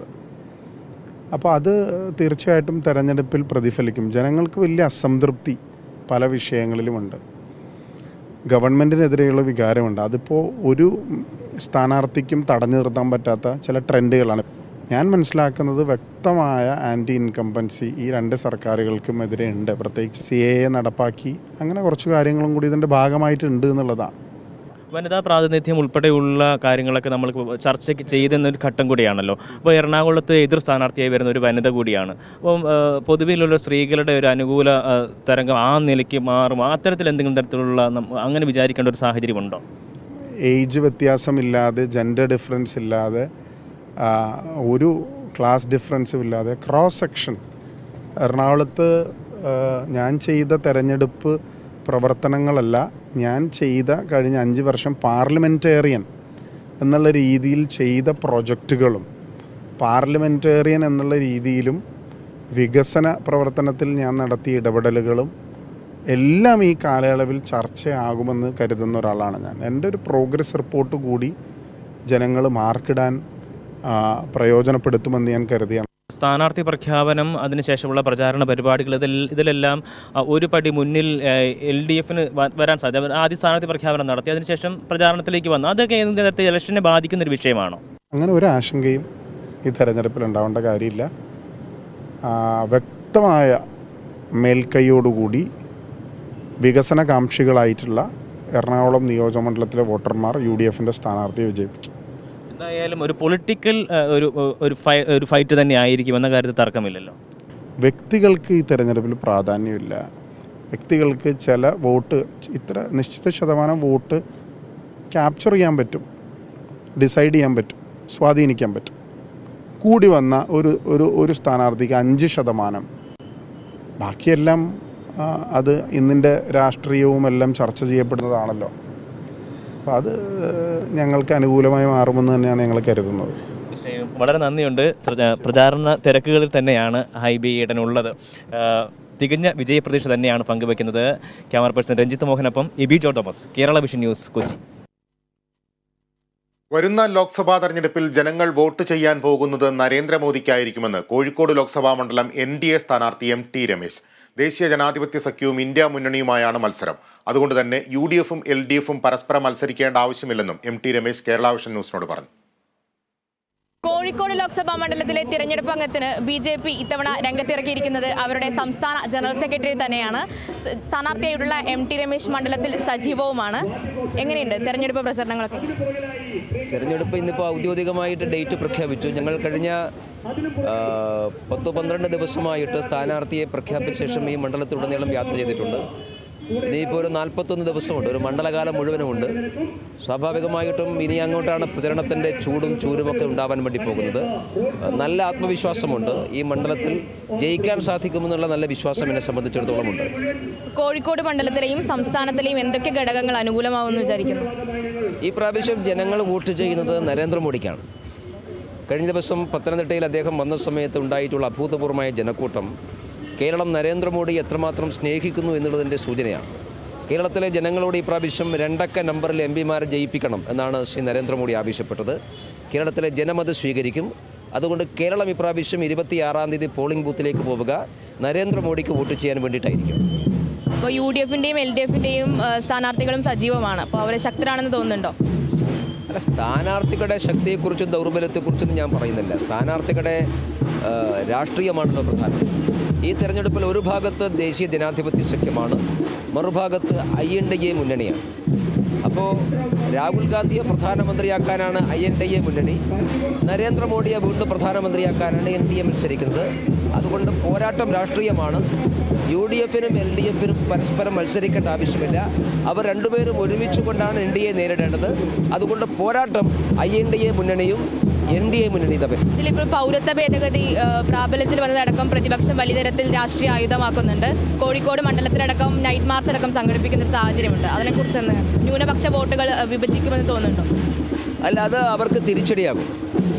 അപ്പോൾ അത് തീർച്ചയായിട്ടും തെരഞ്ഞെടുപ്പിൽ പ്രതിഫലിക്കും ജനങ്ങൾക്ക് വലിയ അസംതൃപ്തി പല വിഷയങ്ങളിലുമുണ്ട് ഗവൺമെൻറ്റിനെതിരെയുള്ള വികാരമുണ്ട് അതിപ്പോൾ ഒരു സ്ഥാനാർത്ഥിക്കും തടഞ്ഞു നിർത്താൻ പറ്റാത്ത ചില ട്രെൻഡുകളാണ് ഞാൻ മനസ്സിലാക്കുന്നത് വ്യക്തമായ ആൻറ്റി ഇൻകംബൻസി ഈ രണ്ട് സർക്കാരുകൾക്കും എതിരെ ഉണ്ട് പ്രത്യേകിച്ച് സി എ എ നടപ്പാക്കി അങ്ങനെ കുറച്ച് കാര്യങ്ങളും കൂടി ഇതിൻ്റെ ഭാഗമായിട്ടുണ്ട് എന്നുള്ളതാണ് വനിതാ പ്രാതിനിധ്യം ഉൾപ്പെടെയുള്ള കാര്യങ്ങളൊക്കെ നമ്മൾ ചർച്ചയ്ക്ക് ചെയ്തെന്ന ഒരു ഘട്ടം കൂടിയാണല്ലോ അപ്പോൾ എറണാകുളത്ത് എതിർ സ്ഥാനാർത്ഥിയായി വരുന്ന ഒരു വനിത കൂടിയാണ് അപ്പം ആ, പൊതുവിലുള്ള സ്ത്രീകളുടെ ഒരു അനുകൂല ആ, തരംഗം ആ നിലയ്ക്ക് മാറും അത്തരത്തിൽ എന്തെങ്കിലും തരത്തിലുള്ള നമ്മ- അങ്ങനെ വിചാരിക്കേണ്ട ഒരു സാഹചര്യമുണ്ടോ ഏജ് വ്യത്യാസമില്ലാതെ ജെൻഡർ ഡിഫറൻസ് ഇല്ലാതെ ആ, ഒരു ക്ലാസ് ഡിഫറൻസും ഇല്ലാതെ ക്രോസ് സെക്ഷൻ എറണാകുളത്ത് ആ, ഞാൻ ചെയ്ത തെരഞ്ഞെടുപ്പ് പ്രവർത്തനങ്ങളല്ല ഞാൻ ചെയ്ത കഴിഞ്ഞ അഞ്ച് വർഷം പാർലമെൻറ്റേറിയൻ എന്നുള്ള രീതിയിൽ ചെയ്ത പ്രൊജക്റ്റുകളും പാർലമെൻറ്റേറിയൻ എന്നുള്ള രീതിയിലും വികസന പ്രവർത്തനത്തിൽ ഞാൻ നടത്തിയ ഇടപെടലുകളും എല്ലാം ഈ കാലയളവിൽ ചർച്ചയാകുമെന്ന് കരുതുന്ന ഒരാളാണ് ഞാൻ എൻ്റെ ഒരു പ്രോഗ്രസ് റിപ്പോർട്ട് കൂടി ജനങ്ങൾ മാർക്കിടാൻ ആ, പ്രയോജനപ്പെടുത്തുമെന്ന് ഞാൻ കരുതിയാണ് സ്ഥാനാർത്ഥി പ്രഖ്യാപനം അതിനുശേഷമുള്ള പ്രചാരണ പരിപാടികൾ ഇതിൽ ഇതിലെല്ലാം ആ, ഒരു പടി മുന്നിൽ എൽ ഡി എഫിന് വരാൻ സാധ്യത ആദ്യ സ്ഥാനാർത്ഥി പ്രഖ്യാപനം നടത്തി അതിനുശേഷം പ്രചാരണത്തിലേക്ക് വന്നു അതൊക്കെ ഏതെങ്കിലും തരത്തിൽ ഇലക്ഷനെ ബാധിക്കുന്ന ഒരു വിഷയമാണോ അങ്ങനെ ഒരു ആശങ്കയും ഈ തെരഞ്ഞെടുപ്പിൽ ഉണ്ടാവേണ്ട കാര്യമില്ല ആ, വ്യക്തമായ മേൽക്കൈയോടുകൂടി വികസനകാംക്ഷികളായിട്ടുള്ള എറണാകുളം നിയോജകമണ്ഡലത്തിലെ വോട്ടർമാർ യു ഡി എഫിൻ്റെ സ്ഥാനാർത്ഥിയെ വിജയിപ്പിക്കും എന്തായാലും ഒരു പൊളിറ്റിക്കൽ ഒരു ഒരു ഫൈ ഒരു ഫൈറ്റ് തന്നെ ആയിരിക്കും എന്ന കാര്യത്തിൽ തർക്കമില്ലല്ലോ വ്യക്തികൾക്ക് ഈ തെരഞ്ഞെടുപ്പിൽ പ്രാധാന്യമില്ല വ്യക്തികൾക്ക് ചില വോട്ട് ഇത്ര നിശ്ചിത ശതമാനം വോട്ട് ക്യാപ്ചർ ചെയ്യാൻ പറ്റും ഡിസൈഡ് ചെയ്യാൻ പറ്റും സ്വാധീനിക്കാൻ പറ്റും കൂടി വന്ന ഒരു ഒരു ഒരു സ്ഥാനാർത്ഥിക്ക് അഞ്ച് ശതമാനം ബാക്കിയെല്ലാം ആ, അത് ഇന്നിൻ്റെ രാഷ്ട്രീയവും എല്ലാം ചർച്ച ചെയ്യപ്പെടുന്നതാണല്ലോ അപ്പോൾ അത് ഞങ്ങൾക്ക് അനുകൂലമായി മാറുമെന്ന് തന്നെയാണ് ഞങ്ങൾ കരുതുന്നത് തീർച്ചയായും വളരെ നന്ദിയുണ്ട് പ്രച- പ്രചാരണ തിരക്കുകളിൽ തന്നെയാണ് ഹൈബി ഈഡൻ ഉള്ളത് ആ, തികഞ്ഞ വിജയപ്രതീക്ഷ തന്നെയാണ് പങ്കുവെക്കുന്നത് ക്യാമറ പേഴ്സൺ രഞ്ജിത്ത് മോഹനൊപ്പം ഇബി ജോ തോമസ് കേരള വിഷൻ ന്യൂസ് കൊച്ചി വരുന്ന ലോക്സഭാ തെരഞ്ഞെടുപ്പിൽ ജനങ്ങൾ വോട്ട് ചെയ്യാൻ പോകുന്നത് നരേന്ദ്രമോദിക്കായിരിക്കുമെന്ന് കോഴിക്കോട് ലോക്സഭാ മണ്ഡലം എൻ ഡി എ സ്ഥാനാർത്ഥി എം ടി രമേശ് ദേശീയ ജനാധിപത്യ സഖ്യവും ഇന്ത്യ മുന്നണിയുമായാണ് മത്സരം അതുകൊണ്ട് തന്നെ യു ഡി എഫും എൽ ഡി എഫും പരസ്പരം മത്സരിക്കേണ്ട ആവശ്യമില്ലെന്നും M T Ramesh Kerala vision ന്യൂസിനോട് പറഞ്ഞു കോഴിക്കോട് ലോക്സഭാ മണ്ഡലത്തിലെ തിരഞ്ഞെടുപ്പ് അംഗത്തിന് ബി ജെ പി ഇത്തവണ രംഗത്തിറക്കിയിരിക്കുന്നത് അവരുടെ സംസ്ഥാന ജനറൽ സെക്രട്ടറി തന്നെയാണ് സ് സ്ഥാനാർത്ഥിയായിട്ടുള്ള എം ടി രമേശ് മണ്ഡലത്തിൽ സജീവവുമാണ് എങ്ങനെയുണ്ട് തെരഞ്ഞെടുപ്പ് പ്രചരണങ്ങളൊക്കെ തെരഞ്ഞെടുപ്പ് ഇന്നിപ്പോൾ ഔദ്യോഗികമായിട്ട് ഡേറ്റ് പ്രഖ്യാപിച്ചു ഞങ്ങൾ കഴിഞ്ഞ ആ, പത്ത് പന്ത്രണ്ട് ദിവസമായിട്ട് സ്ഥാനാർത്ഥിയെ പ്രഖ്യാപിച്ച ശേഷം ഈ മണ്ഡലത്തിലുടനീളം യാത്ര ചെയ്തിട്ടുണ്ട് ഇനിയിപ്പോൾ ഒരു നാൽപ്പത്തൊന്ന് ദിവസമുണ്ട് ഒരു മണ്ഡലകാലം മുഴുവനുമുണ്ട് സ്വാഭാവികമായിട്ടും ഇനി അങ്ങോട്ടാണ് പ്രചരണത്തിൻ്റെ ചൂടും ചൂരുമൊക്കെ ഉണ്ടാവാൻ വേണ്ടി പോകുന്നത് നല്ല ആത്മവിശ്വാസമുണ്ട് ഈ മണ്ഡലത്തിൽ ജയിക്കാൻ സാധിക്കുമെന്നുള്ള നല്ല വിശ്വാസം എന്നെ സംബന്ധിച്ചിടത്തോളം ഉണ്ട് കോഴിക്കോട് മണ്ഡലത്തിലെയും സംസ്ഥാനത്തിലെയും എന്തൊക്കെ ഘടകങ്ങൾ അനുകൂലമാവുമെന്ന് വിചാരിക്കുന്നു ഈ പ്രാവശ്യം ജനങ്ങൾ വോട്ട് ചെയ്യുന്നത് നരേന്ദ്രമോദിക്കാണ് കഴിഞ്ഞ ദിവസം പത്തനംതിട്ടയിൽ അദ്ദേഹം വന്ന സമയത്ത് ഉണ്ടായിട്ടുള്ള അഭൂതപൂർവമായ ജനക്കൂട്ടം കേരളം നരേന്ദ്രമോദി എത്രമാത്രം സ്നേഹിക്കുന്നു എന്നുള്ളതിൻ്റെ സൂചനയാണ് കേരളത്തിലെ ജനങ്ങളോട് ഈ പ്രാവശ്യം രണ്ടക്ക നമ്പറിൽ എം പിമാരെ ജയിപ്പിക്കണം എന്നാണ് ശ്രീ നരേന്ദ്രമോദി ആവശ്യപ്പെട്ടത് കേരളത്തിലെ ജനമത് സ്വീകരിക്കും അതുകൊണ്ട് കേരളം ഇപ്രാവശ്യം ഇരുപത്തിയാറാം തീയതി പോളിംഗ് ബൂത്തിലേക്ക് പോവുക നരേന്ദ്രമോദിക്ക് വോട്ട് ചെയ്യാൻ വേണ്ടിയിട്ടായിരിക്കും അപ്പോൾ യു ഡി എഫിൻ്റെയും എൽ ഡി എഫിൻ്റെയും സ്ഥാനാർത്ഥികളും സജീവമാണ് അപ്പോൾ അവരെ ശക്തരാണെന്ന് തോന്നുന്നുണ്ടോ അല്ല സ്ഥാനാർത്ഥികളുടെ ശക്തിയെക്കുറിച്ചും ദൗർബല്യത്തെക്കുറിച്ചൊന്നും ഞാൻ പറയുന്നില്ല സ്ഥാനാർത്ഥികളുടെ ആ, രാഷ്ട്രീയമാണല്ലോ പ്രധാനം ഈ തെരഞ്ഞെടുപ്പിൽ ഒരു ഭാഗത്ത് ദേശീയ ജനാധിപത്യ സഖ്യമാണ് മറുഭാഗത്ത് ഐ എൻ ഡി എ മുന്നണിയാണ് അപ്പോൾ രാഹുൽ ഗാന്ധിയെ പ്രധാനമന്ത്രിയാക്കാനാണ് ഐ എൻ ഡി എ മുന്നണി നരേന്ദ്രമോദിയെ വീണ്ടും പ്രധാനമന്ത്രിയാക്കാനാണ് എൻ ഡി എ മത്സരിക്കുന്നത് അതുകൊണ്ട് പോരാട്ടം രാഷ്ട്രീയമാണ് യു ഡി എഫിനും എൽ ഡി എഫിനും പരസ്പരം മത്സരിക്കേണ്ട ആവശ്യമില്ല അവർ രണ്ടുപേരും ഒരുമിച്ച് കൊണ്ടാണ് എൻ ഡി എ നേരിടേണ്ടത് അതുകൊണ്ട് പോരാട്ടം ഐ എൻ ഡി എ മുന്നണിയും എൻ ഡി എ മുന്നണി തമ്മിൽ ഇതിലിപ്പോൾ പൗരത്വ ഭേദഗതി ആ, പ്രാബല്യത്തിൽ വന്നതടക്കം പ്രതിപക്ഷം വലിയ തരത്തിൽ രാഷ്ട്രീയ ആയുധമാക്കുന്നുണ്ട് കോഴിക്കോട് മണ്ഡലത്തിലടക്കം നൈറ്റ് മാർച്ച് അടക്കം സംഘടിപ്പിക്കുന്ന ഒരു സാഹചര്യമുണ്ട് അതിനെക്കുറിച്ചൊന്ന് ന്യൂനപക്ഷ വോട്ടുകൾ ആ, വിഭജിക്കുമെന്ന് തോന്നുന്നുണ്ടോ അല്ല അത് അവർക്ക് തിരിച്ചടിയാകും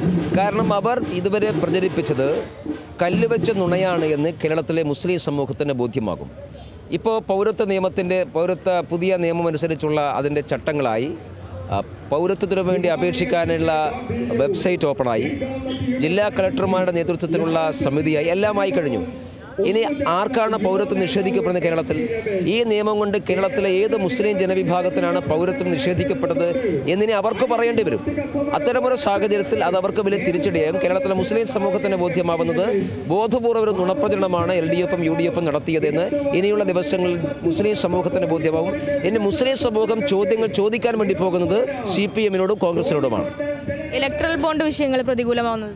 കാരണം അവർ ഇതുവരെ പ്രചരിപ്പിച്ചത് കല്ലുവെച്ച നുണയാണ് എന്ന് കേരളത്തിലെ മുസ്ലിം സമൂഹത്തിന് ബോധ്യമാകും ഇപ്പോൾ പൗരത്വ നിയമത്തിൻ്റെ പൗരത്വ പുതിയ നിയമമനുസരിച്ചുള്ള അതിൻ്റെ ചട്ടങ്ങളായി ആ, പൗരത്വത്തിനു വേണ്ടി അപേക്ഷിക്കാനുള്ള വെബ്സൈറ്റ് ഓപ്പണായി ജില്ലാ കളക്ടർമാരുടെ നേതൃത്വത്തിലുള്ള സമിതിയായി എല്ലാമായി കഴിഞ്ഞു ഇനി ആർക്കാണ് പൗരത്വം നിഷേധിക്കപ്പെടുന്നത് കേരളത്തിൽ ഈ നിയമം കൊണ്ട് കേരളത്തിലെ ഏത് മുസ്ലിം ജനവിഭാഗത്തിനാണ് പൗരത്വം നിഷേധിക്കപ്പെട്ടത് എന്നിനി അവർക്ക് പറയേണ്ടി വരും അത്തരമൊരു സാഹചര്യത്തിൽ അത് അവർക്ക് വലിയ തിരിച്ചടിയാകും കേരളത്തിലെ മുസ്ലിം സമൂഹത്തിന് ബോധ്യമാവുന്നത് ബോധപൂർവ്വ ഒരു നുണപ്രചരണമാണ് എൽ ഡി എഫും യു ഡി എഫും നടത്തിയതെന്ന് ഇനിയുള്ള ദിവസങ്ങളിൽ മുസ്ലിം സമൂഹത്തിന് ബോധ്യമാവും ഇനി മുസ്ലിം സമൂഹം ചോദ്യങ്ങൾ ചോദിക്കാൻ വേണ്ടി പോകുന്നത് സി പി എമ്മിനോടും കോൺഗ്രസിനോടുമാണ് ഇലക്ട്രൽ ബോണ്ട് വിഷയങ്ങൾ പ്രതികൂലമാവുന്നത്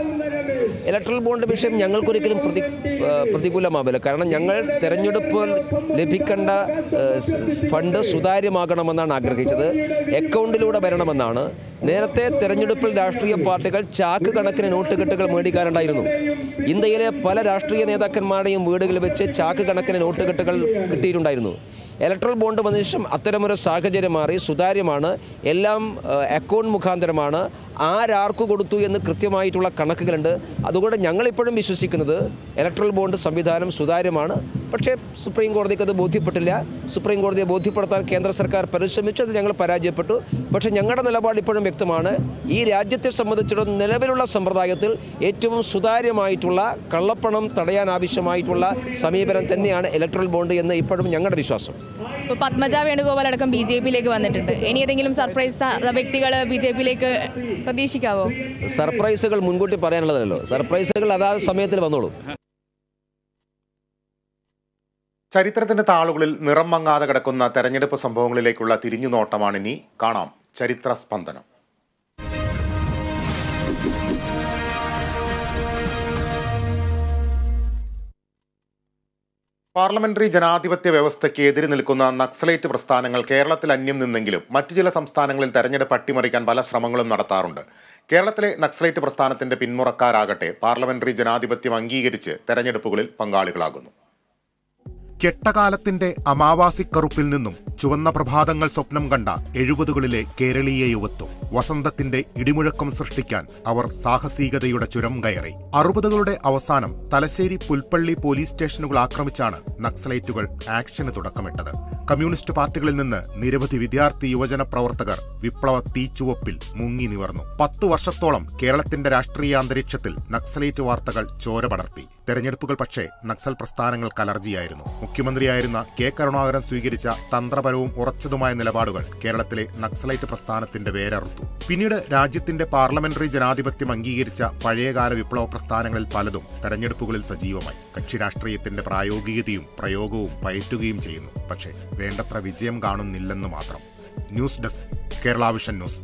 ഇലക്ട്രൽ ബോണ്ട് വിഷയം ഞങ്ങൾക്കൊരിക്കലും പ്രതി ആ, പ്രതികൂലമാവില്ല കാരണം ഞങ്ങൾ തെരഞ്ഞെടുപ്പിൽ ലഭിക്കേണ്ട ആ, സ് ഫണ്ട് സുതാര്യമാകണമെന്നാണ് ആഗ്രഹിച്ചത് അക്കൗണ്ടിലൂടെ വരണമെന്നാണ് നേരത്തെ തെരഞ്ഞെടുപ്പിൽ രാഷ്ട്രീയ പാർട്ടികൾ ചാക്ക് കണക്കിന് നോട്ട് കെട്ടുകൾ മേടിക്കാറുണ്ടായിരുന്നു ഇന്ത്യയിലെ പല രാഷ്ട്രീയ നേതാക്കന്മാരുടെയും വീടുകളിൽ വെച്ച് ചാക്ക് കണക്കിന് നോട്ട് കെട്ടുകൾ കിട്ടിയിട്ടുണ്ടായിരുന്നു ഇലക്ട്രൽ ബോണ്ട് വന്ന ശേഷം അത്തരമൊരു സാഹചര്യം മാറി സുതാര്യമാണ് എല്ലാം ആ, അക്കൗണ്ട് മുഖാന്തരമാണ് ആരാർക്ക് കൊടുത്തു എന്ന് കൃത്യമായിട്ടുള്ള കണക്കുകളുണ്ട് അതുകൊണ്ട് ഞങ്ങളിപ്പോഴും വിശ്വസിക്കുന്നത് ഇലക്ട്രൽ ബോണ്ട് സംവിധാനം സുതാര്യമാണ് പക്ഷേ സുപ്രീം കോടതിക്ക് അത് ബോധ്യപ്പെട്ടില്ല സുപ്രീം കോടതിയെ ബോധ്യപ്പെടുത്താൻ കേന്ദ്ര സർക്കാർ പരിശ്രമിച്ചു അത് ഞങ്ങൾ പരാജയപ്പെട്ടു പക്ഷേ ഞങ്ങളുടെ നിലപാട് ഇപ്പോഴും വ്യക്തമാണ് ഈ രാജ്യത്തെ സംബന്ധിച്ചിടത്തോളം നിലവിലുള്ള സമ്പ്രദായത്തിൽ ഏറ്റവും സുതാര്യമായിട്ടുള്ള കള്ളപ്പണം തടയാൻ ആവശ്യമായിട്ടുള്ള സമീപനം തന്നെയാണ് ഇലക്ട്രൽ ബോണ്ട് എന്ന് ഇപ്പോഴും ഞങ്ങളുടെ വിശ്വാസം ഇപ്പോൾ പത്മജ വേണുഗോപാൽ അടക്കം ബി ജെ പിയിലേക്ക് വന്നിട്ടുണ്ട് ഇനി ഏതെങ്കിലും സർപ്രൈസ് വ്യക്തികൾ ബി ജെ പിയിലേക്ക് പ്രതീക്ഷിക്കാവോ സർപ്രൈസുകൾ മുൻകൂട്ടി പറയാനുള്ളതല്ലോ സർപ്രൈസുകൾ അതാത് സമയത്തിൽ വന്നോളൂ ചരിത്രത്തിന്റെ താളുകളിൽ നിറം മങ്ങാതെ കിടക്കുന്ന തെരഞ്ഞെടുപ്പ് സംഭവങ്ങളിലേക്കുള്ള തിരിഞ്ഞുനോട്ടമാണിനി കാണാം ചരിത്ര സ്പന്ദനം പാർലമെന്ററി ജനാധിപത്യ വ്യവസ്ഥയ്ക്ക് എതിര് നിൽക്കുന്ന നക്സലൈറ്റ് പ്രസ്ഥാനങ്ങൾ കേരളത്തിൽ അന്യം നിന്നെങ്കിലും മറ്റു ചില സംസ്ഥാനങ്ങളിൽ തെരഞ്ഞെടുപ്പ് അട്ടിമറിക്കാൻ പല ശ്രമങ്ങളും നടത്താറുണ്ട് കേരളത്തിലെ നക്സലൈറ്റ് പ്രസ്ഥാനത്തിന്റെ പിന്മുറക്കാരാകട്ടെ പാർലമെന്ററി ജനാധിപത്യം അംഗീകരിച്ച് തെരഞ്ഞെടുപ്പുകളിൽ പങ്കാളികളാകുന്നു കെട്ടകാലത്തിന്റെ അമാവാസിക്കറുപ്പിൽ നിന്നും ചുവന്ന പ്രഭാതങ്ങൾ സ്വപ്നം കണ്ട എഴുപതുകളിലെ കേരളീയ യുവത്വം വസന്തത്തിന്റെ ഇടിമുഴക്കം സൃഷ്ടിക്കാൻ അവർ സാഹസികതയുടെ ചുരം കയറി അറുപതുകളുടെ അവസാനം തലശ്ശേരി പുൽപ്പള്ളി പോലീസ് സ്റ്റേഷനുകൾ ആക്രമിച്ചാണ് നക്സലൈറ്റുകൾ ആക്ഷന് തുടക്കമിട്ടത് കമ്മ്യൂണിസ്റ്റ് പാർട്ടികളിൽ നിന്ന് നിരവധി വിദ്യാർത്ഥി യുവജന പ്രവർത്തകർ വിപ്ലവ തീച്ചുവപ്പിൽ മുങ്ങി നിവർന്നു പത്തു വർഷത്തോളം കേരളത്തിന്റെ രാഷ്ട്രീയ അന്തരീക്ഷത്തിൽ നക്സലൈറ്റ് വാർത്തകൾ ചോര പടർത്തി തെരഞ്ഞെടുപ്പുകൾ പക്ഷേ നക്സൽ പ്രസ്ഥാനങ്ങൾക്ക് അലർജിയായിരുന്നു മുഖ്യമന്ത്രിയായിരുന്ന കെ കരുണാകരൻ സ്വീകരിച്ച തന്ത്രപരവും ഉറച്ചതുമായ നിലപാടുകൾ കേരളത്തിലെ നക്സലൈറ്റ് പ്രസ്ഥാനത്തിന്റെ വേരറുത്തു പിന്നീട് രാജ്യത്തിന്റെ പാർലമെന്ററി ജനാധിപത്യം അംഗീകരിച്ച പഴയകാല വിപ്ലവ പ്രസ്ഥാനങ്ങളിൽ പലതും തെരഞ്ഞെടുപ്പുകളിൽ സജീവമായി കക്ഷി രാഷ്ട്രീയത്തിന്റെ പ്രായോഗികതയും പ്രയോഗവും പയറ്റുകയും ചെയ്യുന്നു പക്ഷേ വേണ്ടത്ര വിജയം കാണുന്നില്ലെന്ന് മാത്രം news desk Kerala vision news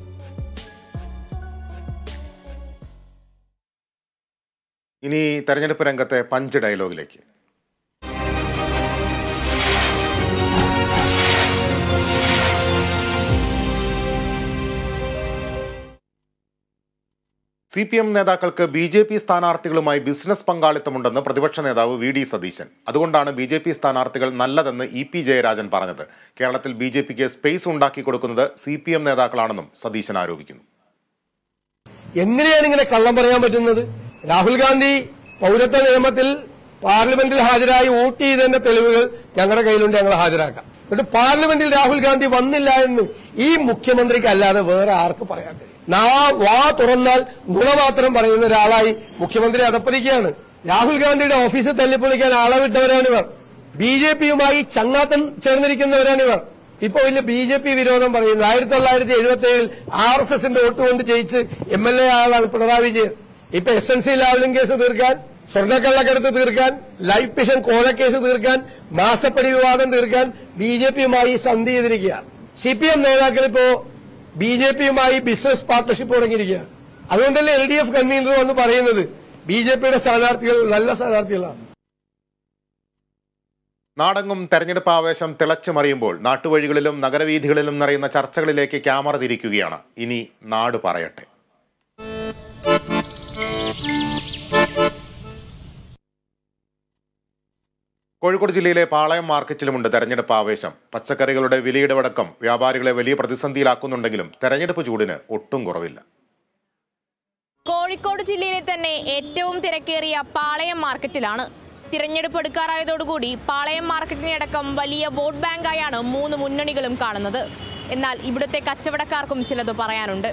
ഇനി തെരഞ്ഞെടുപ്പ് രംഗത്തെ പഞ്ച് ഡയലോഗിലേക്ക് സി പി എം നേതാക്കൾക്ക് ബി ജെ പി സ്ഥാനാർത്ഥികളുമായി ബിസിനസ് പങ്കാളിത്തമുണ്ടെന്ന് പ്രതിപക്ഷ നേതാവ് വി ഡി സതീശൻ അതുകൊണ്ടാണ് ബി ജെ പി സ്ഥാനാർത്ഥികൾ നല്ലതെന്ന് ഇ പി ജയരാജൻ പറഞ്ഞത് കേരളത്തിൽ ബി ജെ പിക്ക് സ്പേസ് ഉണ്ടാക്കി കൊടുക്കുന്നത് സി പി എം നേതാക്കളാണെന്നും സതീശൻ ആരോപിക്കുന്നു എങ്ങനെയാണ് ഇങ്ങനെ കള്ളം പറയാൻ പറ്റുന്നത് രാഹുൽ ഗാന്ധി പൗരത്വ നിയമത്തിൽ പാർലമെന്റിൽ ഹാജരായി വോട്ട് ചെയ്തതിന്റെ തെളിവുകൾ ഞങ്ങളുടെ കയ്യിലുണ്ട് ഞങ്ങൾ ഹാജരാക്കാം എന്നിട്ട് പാർലമെന്റിൽ രാഹുൽ ഗാന്ധി വന്നില്ല എന്ന് ഈ മുഖ്യമന്ത്രിക്ക് അല്ലാതെ വേറെ ആർക്ക് പറയാൻ കഴിയും നാ വാ തുറന്നാൽ നുണ മാത്രം പറയുന്ന ഒരാളായി മുഖ്യമന്ത്രി അതപ്പതിക്കുകയാണ് രാഹുൽ ഗാന്ധിയുടെ ഓഫീസിൽ തല്ലിപ്പൊളിക്കാൻ ആളെ വിട്ടവരാണിവർ ബി ജെ പിയുമായി ചങ്ങാത്തം ചേർന്നിരിക്കുന്നവരാണിവർ ഇപ്പൊ വലിയ ബി ജെ പി വിരോധം പറയുന്നു ആയിരത്തി തൊള്ളായിരത്തി എഴുപത്തി ഏഴിൽ ആർ എസ് എസിന്റെ വോട്ട് കൊണ്ട് ജയിച്ച് എം എൽ എ ആളാണ് പിണറായി വിജയൻ ഇപ്പൊ S N C Lavalin case തീർക്കാൻ സ്വർണ്ണക്കള്ളക്കടത്ത് തീർക്കാൻ ലൈഫ് മിഷൻ കോഴക്കേസ് തീർക്കാൻ മാസപ്പടി വിവാദം തീർക്കാൻ ബി ജെ പിയുമായി സന്ധി ചെയ്തിരിക്കുക സി പി എം നേതാക്കൾ ഇപ്പോ ബി ജെ പിയുമായി ബിസിനസ് പാർട്ണർഷിപ്പ് തുടങ്ങിയിരിക്കുക അതുകൊണ്ടല്ലേ എൽ ഡി എഫ് കൺവീനർ വന്ന് പറയുന്നത് ബി ജെ പിയുടെ സ്ഥാനാർത്ഥികൾ നല്ല സ്ഥാനാർത്ഥികളാണ് നാടെങ്ങും തെരഞ്ഞെടുപ്പ് ആവേശം തിളച്ചു മറിയുമ്പോൾ നാട്ടുവഴികളിലും നഗരവീഥികളിലും നിറയുന്ന ചർച്ചകളിലേക്ക് ക്യാമറ തിരിക്കുകയാണ് ഇനി നാട് പറയട്ടെ കോഴിക്കോട് ജില്ലയിലെ പാളയം മാർക്കറ്റിലുമുണ്ട് തെരഞ്ഞെടുപ്പ് ആവേശം പച്ചക്കറികളുടെ വിലയിടവടക്കം വ്യാപാരികളെ വലിയ പ്രതിസന്ധിയിലാക്കുന്നുണ്ടെങ്കിലും തെരഞ്ഞെടുപ്പ് ചൂടിന് ഒട്ടും കുറവില്ല കോഴിക്കോട് ജില്ലയിലെ തന്നെ ഏറ്റവും തിരക്കേറിയ പാളയം മാർക്കറ്റിലാണ് തിരഞ്ഞെടുപ്പ് എടുക്കാറായതോടുകൂടി പാളയം മാർക്കറ്റിനടക്കം വലിയ വോട്ട് ബാങ്കായാണ് മൂന്ന് മുന്നണികളും കാണുന്നത് എന്നാൽ ഇവിടുത്തെ കച്ചവടക്കാർക്കും ചിലത് പറയാനുണ്ട്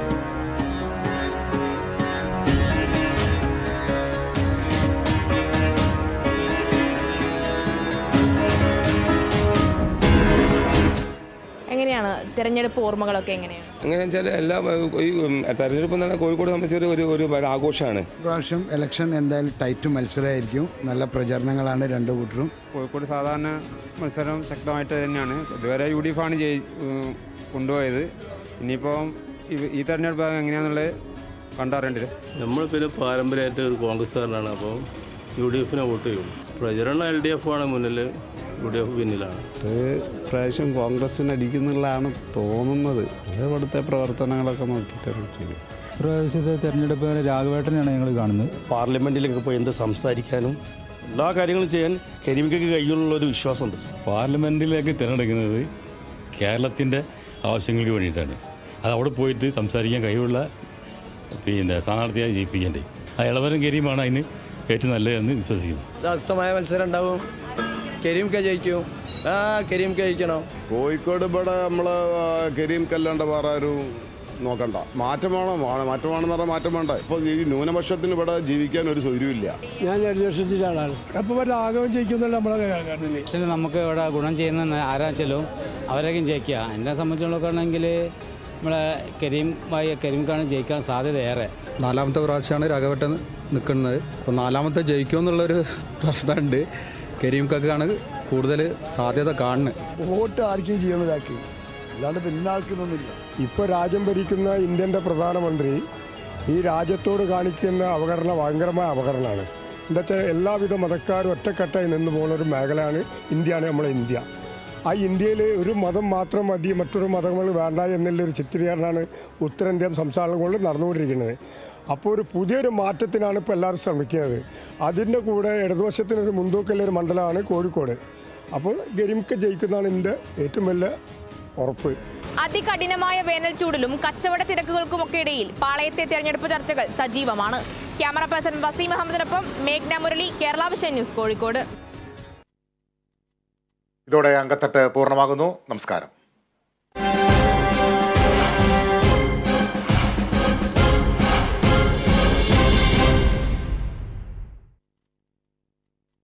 എങ്ങനെയാണ് തിരഞ്ഞെടുപ്പ് ഓർമ്മകളൊക്കെ എങ്ങനെയാണ് എങ്ങനെയാണെന്ന് വെച്ചാൽ എല്ലാ ഈ തെരഞ്ഞെടുപ്പ് എന്ന് പറഞ്ഞാൽ കോഴിക്കോട് സംബന്ധിച്ചൊരു ഒരു ഒരു ഒരു ആഘോഷമാണ് പ്രാവശ്യം ഇലക്ഷൻ എന്തായാലും ടൈറ്റ് മത്സരമായിരിക്കും നല്ല പ്രചരണങ്ങളാണ് രണ്ടു കൂട്ടരും കോഴിക്കോട് സാധാരണ മത്സരം ശക്തമായിട്ട് തന്നെയാണ് ഇതുവരെ യു ഡി എഫ് ആണ് ജയി ഉം, കൊണ്ടുപോയത് ഇനിയിപ്പോൾ ഈ തെരഞ്ഞെടുപ്പ് എങ്ങനെയാണെന്നുള്ളത് കണ്ടറിയേണ്ടി വരും നമ്മളിപ്പോൾ ഇത് പാരമ്പര്യമായിട്ട് ഒരു കോൺഗ്രസ്സുകാരനാണ് അപ്പോൾ യു ഡി എഫിനെ വോട്ട് ചെയ്യും പ്രചരണം എൽ ഡി എഫ് ആണ് മുന്നിൽ യു ഡി എഫ് പിന്നിലാണ് പ്രാവശ്യം കോൺഗ്രസിന് അടിക്കുന്നുള്ളതാണ് തോന്നുന്നത് അത് ഇവിടുത്തെ പ്രവർത്തനങ്ങളൊക്കെ നോക്കിയിട്ടാണ് ചെയ്യും പ്രാവശ്യത്തെ തെരഞ്ഞെടുപ്പ് രാഘവേട്ടനെയാണ് ഞങ്ങൾ കാണുന്നത് പാർലമെന്റിലൊക്കെ പോയി എന്ത് സംസാരിക്കാനും എല്ലാ കാര്യങ്ങളും ചെയ്യാൻ കരിമിക്കയ്ക്ക് കഴിയുള്ള ഒരു വിശ്വാസമുണ്ട് പാർലമെന്റിലേക്ക് തിരഞ്ഞെടുക്കുന്നത് കേരളത്തിൻ്റെ ആവശ്യങ്ങൾക്ക് വേണ്ടിയിട്ടാണ് അത് അവിടെ പോയിട്ട് സംസാരിക്കാൻ കഴിവുള്ള പിന്നെ സ്ഥാനാർത്ഥിയെ ജയിപ്പിക്കേണ്ടേ ആ ഇളവരം കരീമാണ് അതിന് ഏറ്റവും നല്ലതെന്ന് വിശ്വസിക്കുന്നു ശക്തമായ മത്സരം ഉണ്ടാവും കരീം കെ ജയിക്കും ആ കരീം കെ ജയിക്കണം കോഴിക്കോട് ഇവിടെ നമ്മള് കരീം കല്ലാണ്ട് വേറെ ആരും നോക്കണ്ട മാറ്റം വേണം ആ- മാറ്റം വേണമെന്ന് പറഞ്ഞാൽ മാറ്റം വേണ്ട ഇപ്പൊ ഈ ന്യൂനപക്ഷത്തിന് ഇവിടെ ജീവിക്കാൻ ഒരു സൗകര്യമില്ല ഞാൻ ഇടതുപക്ഷത്തിൻ്റെ ആളാണ് അപ്പോൾ രാഘവൻ ജയിക്കുന്നുള്ള നമ്മളെ കാണുന്നില്ലേ പക്ഷേ നമുക്ക് ഇവിടെ ഗുണം ചെയ്യുന്ന ആരാച്ചാലും അവരൊക്കെ ജയിക്കുക എന്നെ സംബന്ധിച്ചുള്ളതാണെങ്കിൽ നമ്മളെ കരീം ഭായി കരീംക്കാണ് ജയിക്കാൻ സാധ്യത ഏറെ നാലാമത്തെ പ്രാവശ്യമാണ് രാഘവട്ടൻ നിൽക്കുന്നത് അപ്പോൾ നാലാമത്തെ ജയിക്കുമെന്നുള്ളൊരു പ്രശ്നമുണ്ട് കരീംക്കാണ് കൂടുതൽ സാധ്യത കാണുന്നത് വോട്ട് ആർക്കും ചെയ്യുന്നതാക്കി അല്ലാണ്ട് പിന്നാൾക്കുന്നൊന്നുമില്ല ഇപ്പൊ രാജ്യം ഭരിക്കുന്ന ഇന്ത്യന്റെ പ്രധാനമന്ത്രി ഈ രാജ്യത്തോട് കാണിക്കുന്ന അവതരണ ഭയങ്കരമായ അവതരണമാണ് എന്താ വെച്ചാൽ എല്ലാവിധ മതക്കാരും ഒറ്റക്കെട്ടായി നിന്ന് പോകുന്ന ഒരു മേഖലയാണ് ഇന്ത്യയാണ് നമ്മളെ ഇന്ത്യ ആ ഇന്ത്യയിൽ ഒരു മതം മാത്രം മതി മറ്റൊരു മതങ്ങൾ വേണ്ട എന്നുള്ളൊരു ചിത്രീകരണമാണ് ഉത്തരേന്ത്യൻ സംസ്ഥാനങ്ങളിൽ നടന്നുകൊണ്ടിരിക്കുന്നത് അപ്പോൾ ഒരു പുതിയൊരു മാറ്റത്തിനാണ് ഇപ്പോൾ എല്ലാവരും ശ്രമിക്കുന്നത് അതിൻ്റെ കൂടെ ഇടതുവശത്തിനൊരു മുൻതൂക്കമുള്ള ഒരു മണ്ഡലമാണ് കോഴിക്കോട് അപ്പോൾ ഗരിംക്ക് ജയിക്കുന്നതാണ് എൻ്റെ ഏറ്റവും വലിയ ഉറപ്പ് അതികഠിനമായ വേനൽ ചൂടിലും കച്ചവട തിരക്കുകൾക്കുമൊക്കെ ഇടയിൽ പാളയത്തെ തെരഞ്ഞെടുപ്പ് ചർച്ചകൾ സജീവമാണ് ക്യാമറ പേഴ്സൺ വസീം അഹമ്മദിനൊപ്പം മേഘ്ന മുരളി കേരള വിഷൻ ന്യൂസ് കോഴിക്കോട് ഇതോടെ അങ്കത്തട്ട് പൂർണ്ണമാകുന്നു നമസ്കാരം